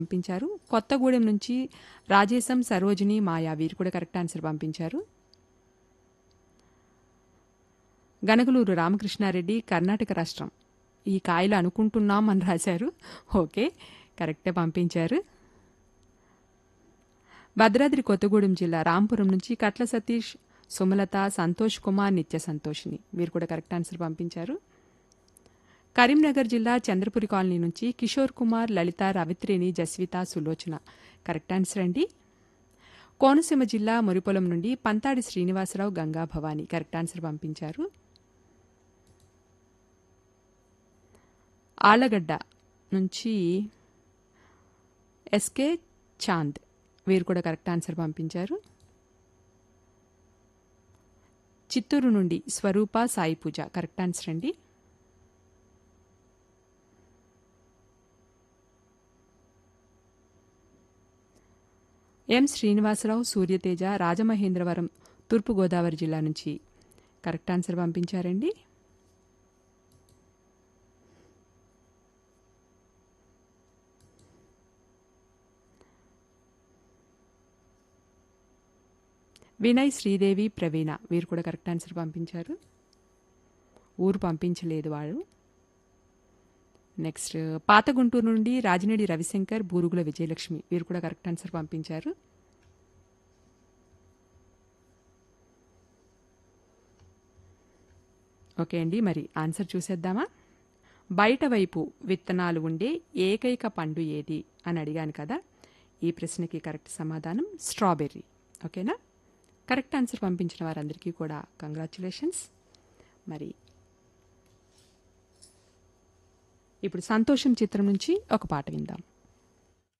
పంపించారు కొత్తగూడెం నుంచి రాజేశం సరోజిని మాయా వీరు కూడా కరెక్ట్ ఆన్సర్ పంపించారు గనగలూరు రామకృష్ణారెడ్డి కర్ణాటక రాష్ట్రం ఈ కాయలు అనుకుంటున్నాం అని రాశారు ఓకే కరెక్టే పంపించారు భద్రాద్రి కొత్తగూడెం జిల్లా రాంపురం నుంచి కట్ల సతీష్ సుమలత సంతోష్ కుమార్ నిత్య సంతోషిని వీరు కూడా కరెక్ట్ ఆన్సర్ పంపించారు కరీంనగర్ జిల్లా చంద్రపురి కాలనీ నుంచి కిషోర్ కుమార్ లలిత రవిత్రేణి జస్విత సులోచన కరెక్ట్ ఆన్సర్ అండి కోనసీమ జిల్లా మురిపొలం నుండి పంతాడి శ్రీనివాసరావు గంగా భవాని కరెక్ట్ ఆన్సర్ పంపించారు ఆళ్లగడ్డ నుంచి ఎస్కే చాంద్ వీరు కూడా కరెక్ట్ ఆన్సర్ పంపించారు చిత్తూరు నుండి స్వరూప సాయి పూజ కరెక్ట్ ఆన్సర్ అండి ఎం శ్రీనివాసరావు సూర్యతేజ రాజమహేంద్రవరం తూర్పుగోదావరి జిల్లా నుంచి కరెక్ట్ ఆన్సర్ పంపించారండి వినయ్ శ్రీదేవి ప్రవీణ వీరు కూడా కరెక్ట్ ఆన్సర్ పంపించారు ఊరు పంపించలేదు వాళ్ళు నెక్స్ట్ పాత గుంటూరు నుండి రాజినేడి రవిశంకర్ బూరుగుల విజయలక్ష్మి వీరు కూడా కరెక్ట్ ఆన్సర్ పంపించారు ఓకే అండి మరి ఆన్సర్ చూసేద్దామా బయట వైపు విత్తనాలు ఉండే ఏకైక పండు ఏది అని అడిగాను కదా ఈ ప్రశ్నకి కరెక్ట్ సమాధానం స్ట్రాబెర్రీ ఓకేనా కరెక్ట్ ఆన్సర్ పంపించిన వారందరికీ కూడా కంగ్రాచులేషన్స్ మరి ఇప్పుడు సంతోషం చిత్రం నుంచి ఒక పాట విందాం